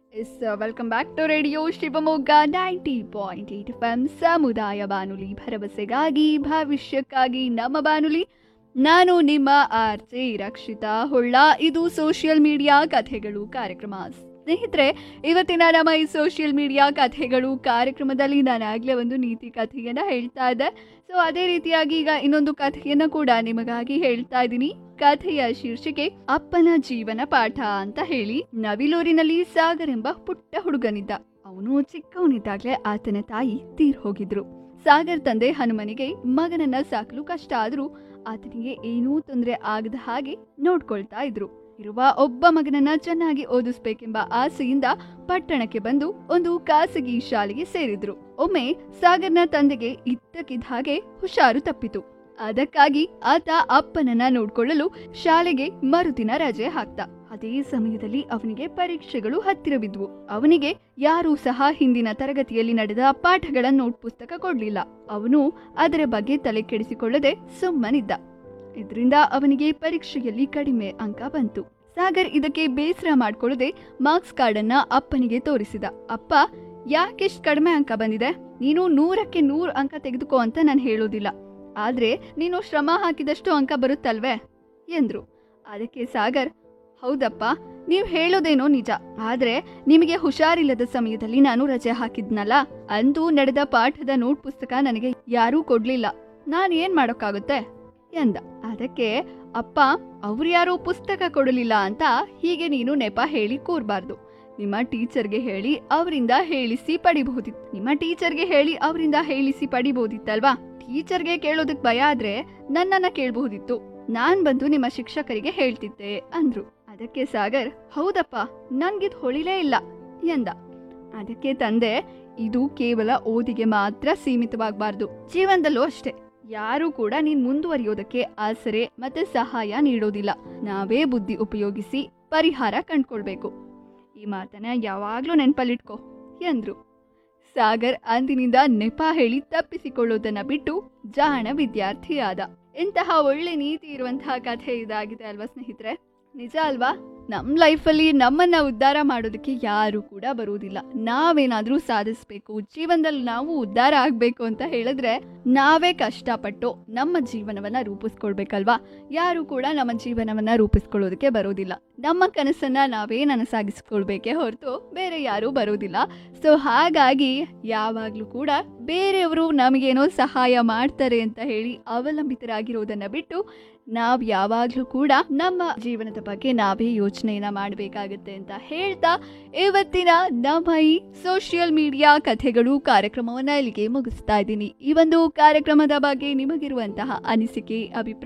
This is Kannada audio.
S welcome back to radio Shivamogga ninety point eight F M ಸಮುದಾಯ ಬಾನುಲಿ ಭರವಸೆಗಾಗಿ ಭವಿಷ್ಯಕ್ಕಾಗಿ ನಮ್ಮ ಬಾನುಲಿ ನಾನು ನಿಮ್ಮ ಆರ್ ಜೆ ರಕ್ಷಿತಾ ಹೊಳ್ಳ ಇದು ಸೋಷಿಯಲ್ ಮೀಡಿಯಾ ಕಥೆಗಳು ಕಾರ್ಯಕ್ರಮ ಸ್ನೇಹಿತರೆ ಇವತ್ತಿನ ನಮ್ಮ ಈ ಸೋಷಿಯಲ್ ಮೀಡಿಯಾ ಕಥೆಗಳು ಕಾರ್ಯಕ್ರಮದಲ್ಲಿ ನಾನು ಆಗಲೇ ಒಂದು ನೀತಿ ಕಥೆಯನ್ನು ಹೇಳ್ತಾ ಇದ್ದೆ ಸೊ ಅದೇ ರೀತಿಯಾಗಿ ಈಗ ಇನ್ನೊಂದು ಕಥೆಯನ್ನು ಕೂಡ ನಿಮಗಾಗಿ ಹೇಳ್ತಾ ಇದ್ದೀನಿ ಕಥೆಯ ಶೀರ್ಷಿಕೆ ಅಪ್ಪನ ಜೀವನ ಪಾಠ ಅಂತ ಹೇಳಿ ನವಿಲೂರಿನಲ್ಲಿ ಸಾಗರ್ ಎಂಬ ಪುಟ್ಟ ಹುಡುಗನಿದ್ದ ಅವನು ಚಿಕ್ಕವನಿದ್ದಾಗ್ಲೇ ಆತನ ತಾಯಿ ತೀರ್ ಹೋಗಿದ್ರು ಸಾಗರ್ ತಂದೆ ಹನುಮನಿಗೆ ಮಗನನ್ನ ಸಾಕಲು ಕಷ್ಟ ಆದ್ರೂ ಆತನಿಗೆ ಏನೂ ತೊಂದರೆ ಆಗದ ಹಾಗೆ ನೋಡ್ಕೊಳ್ತಾ ಇದ್ರು ಇರುವ ಒಬ್ಬ ಮಗನನ್ನ ಚೆನ್ನಾಗಿ ಓದಿಸ್ಬೇಕೆಂಬ ಆಸೆಯಿಂದ ಪಟ್ಟಣಕ್ಕೆ ಬಂದು ಒಂದು ಖಾಸಗಿ ಶಾಲೆಗೆ ಸೇರಿದ್ರು ಒಮ್ಮೆ ಸಾಗರ್ನ ತಂದೆಗೆ ಇದ್ದಕ್ಕಿದ್ದ ಹಾಗೆ ಹುಷಾರು ತಪ್ಪಿತು ಅದಕ್ಕಾಗಿ ಆತ ಅಪ್ಪನನ್ನ ನೋಡ್ಕೊಳ್ಳಲು ಶಾಲೆಗೆ ಮರುದಿನ ರಜೆ ಹಾಕ್ತ ಅದೇ ಸಮಯದಲ್ಲಿ ಅವನಿಗೆ ಪರೀಕ್ಷೆಗಳು ಹತ್ತಿರ ಬಿದ್ವು ಅವನಿಗೆ ಯಾರೂ ಸಹ ಹಿಂದಿನ ತರಗತಿಯಲ್ಲಿ ನಡೆದ ಪಾಠಗಳ ನೋಟ್ ಪುಸ್ತಕ ಕೊಡ್ಲಿಲ್ಲ ಅವನು ಅದರ ಬಗ್ಗೆ ತಲೆ ಕೆಡಿಸಿಕೊಳ್ಳದೆ ಸುಮ್ಮನಿದ್ದ ಇದರಿಂದ ಅವನಿಗೆ ಪರೀಕ್ಷೆಯಲ್ಲಿ ಕಡಿಮೆ ಅಂಕ ಬಂತು ಸಾಗರ್ ಇದಕ್ಕೆ ಬೇಸರ ಮಾಡ್ಕೊಳ್ಳದೆ ಮಾರ್ಕ್ಸ್ ಕಾರ್ಡನ್ನ ಅಪ್ಪನಿಗೆ ತೋರಿಸಿದ ಅಪ್ಪ ಯಾಕೆಷ್ಟು ಕಡಿಮೆ ಅಂಕ ಬಂದಿದೆ ನೀನು ನೂರಕ್ಕೆ ನೂರು ಅಂಕ ತೆಗೆದುಕೋ ಅಂತ ನಾನು ಹೇಳೋದಿಲ್ಲ ಆದ್ರೆ ನೀನು ಶ್ರಮ ಹಾಕಿದಷ್ಟು ಅಂಕ ಬರುತ್ತಲ್ವೇ ಎಂದ್ರು ಅದಕ್ಕೆ ಸಾಗರ್ ಹೌದಪ್ಪ ನೀವು ಹೇಳೋದೇನೋ ನಿಜ ಆದ್ರೆ ನಿಮಗೆ ಹುಷಾರಿಲ್ಲದ ಸಮಯದಲ್ಲಿ ನಾನು ರಜೆ ಹಾಕಿದ್ನಲ್ಲ ಅಂದು ನಡೆದ ಪಾಠದ ನೋಟ್ ಪುಸ್ತಕ ನನಗೆ ಯಾರೂ ಕೊಡ್ಲಿಲ್ಲ ನಾನು ಏನ್ ಮಾಡೋಕ್ಕಾಗುತ್ತೆ ಎಂದ ಅದಕ್ಕೆ ಅಪ್ಪ ಅವ್ರು ಯಾರೋ ಪುಸ್ತಕ ಕೊಡಲಿಲ್ಲ ಅಂತ ಹೀಗೆ ನೀನು ನೆಪ ಹೇಳಿ ಕೂರ್ಬಾರ್ದು ನಿಮ್ಮ ಟೀಚರ್ಗೆ ಹೇಳಿ ಅವರಿಂದ ಹೇಳಿಸಿ ಪಡಿಬಹುದಿತ್ತು ನಿಮ್ಮ ಟೀಚರ್ಗೆ ಹೇಳಿ ಅವರಿಂದ ಹೇಳಿಸಿ ಪಡಿಬಹುದಿತ್ತಲ್ವಾ ಟೀಚರ್ಗೆ ಕೇಳೋದಕ್ ಭಯ ಆದ್ರೆ ನನ್ನನ್ನ ಕೇಳಬಹುದಿತ್ತು ನಾನ್ ಬಂದು ನಿಮ್ಮ ಶಿಕ್ಷಕರಿಗೆ ಹೇಳ್ತಿದ್ದೆ ಅಂದ್ರು ಅದಕ್ಕೆ ಸಾಗರ್ ಹೌದಪ್ಪ ನನ್ಗಿದ್ ಹೊಳಿಲೇ ಇಲ್ಲ ಎಂದ ಅದಕ್ಕೆ ತಂದೆ ಇದು ಕೇವಲ ಓದಿಗೆ ಮಾತ್ರ ಸೀಮಿತವಾಗಬಾರ್ದು ಜೀವನದಲ್ಲೂ ಅಷ್ಟೇ ಯಾರು ಕೂಡ ನೀನ್ ಮುಂದುವರಿಯೋದಕ್ಕೆ ಆಸರೆ ಮತ್ತೆ ಸಹಾಯ ನೀಡೋದಿಲ್ಲ ನಾವೇ ಬುದ್ಧಿ ಉಪಯೋಗಿಸಿ ಪರಿಹಾರ ಕಂಡ್ಕೊಳ್ಬೇಕು ಈ ಮಾತನ್ನ ಯಾವಾಗ್ಲೂ ನೆನ್ಪಲ್ಲಿಟ್ಕೋ ಎಂದ್ರು ಸಾಗರ್ ಅಂದಿನಿಂದ ನೆಪ ಹೇಳಿ ತಪ್ಪಿಸಿಕೊಳ್ಳೋದನ್ನ ಬಿಟ್ಟು ಜಾಣ ವಿದ್ಯಾರ್ಥಿಯಾದ ಇಂತಹ ಒಳ್ಳೆ ನೀತಿ ಇರುವಂತಹ ಕಥೆ ಇದಾಗಿದೆ ಅಲ್ವಾ ಸ್ನೇಹಿತರೆ ನಿಜ ಅಲ್ವಾ ನಮ್ಮ ಲೈಫಲ್ಲಿ ನಮ್ಮನ್ನ ಉದ್ಧಾರ ಮಾಡೋದಕ್ಕೆ ಯಾರು ಕೂಡ ಬರುವುದಿಲ್ಲ ನಾವೇನಾದ್ರೂ ಸಾಧಿಸ್ಬೇಕು ಜೀವನದಲ್ಲಿ ನಾವು ಉದ್ಧಾರ ಆಗ್ಬೇಕು ಅಂತ ಹೇಳಿದ್ರೆ ನಾವೇ ಕಷ್ಟಪಟ್ಟು ನಮ್ಮ ಜೀವನವನ್ನ ರೂಪಿಸ್ಕೊಳ್ಬೇಕಲ್ವಾ ಯಾರು ಕೂಡ ನಮ್ಮ ಜೀವನವನ್ನ ರೂಪಿಸ್ಕೊಳ್ಳೋದಕ್ಕೆ ಬರೋದಿಲ್ಲ ನಮ್ಮ ಕನಸನ್ನ ನಾವೇ ನನಸಾಗಿಸ್ಕೊಳ್ಬೇಕೇ ಹೊರತು ಬೇರೆ ಯಾರೂ ಬರೋದಿಲ್ಲ ಸೊ ಹಾಗಾಗಿ ಯಾವಾಗಲೂ ಕೂಡ ಬೇರೆಯವರು ನಮಗೇನೋ ಸಹಾಯ ಮಾಡ್ತಾರೆ ಅಂತ ಹೇಳಿ ಅವಲಂಬಿತರಾಗಿರೋದನ್ನ ಬಿಟ್ಟು ನಾವು ಯಾವಾಗಲೂ ಕೂಡ ನಮ್ಮ ಜೀವನದ ಬಗ್ಗೆ ನಾವೇ ಯೋಚನೆಯನ್ನ ಮಾಡಬೇಕಾಗುತ್ತೆ ಅಂತ ಹೇಳ್ತಾ ಇವತ್ತಿನ ನಮ್ಮ ಈ ಸೋಷಿಯಲ್ ಮೀಡಿಯಾ ಕಥೆಗಳು ಕಾರ್ಯಕ್ರಮವನ್ನ ಇಲ್ಲಿಗೆ ಮುಗಿಸ್ತಾ ಇದ್ದೀನಿ ಈ ಒಂದು ಕಾರ್ಯಕ್ರಮದ ಬಗ್ಗೆ ನಿಮಗಿರುವಂತಹ ಅನಿಸಿಕೆ ಅಭಿಪ್ರಾಯ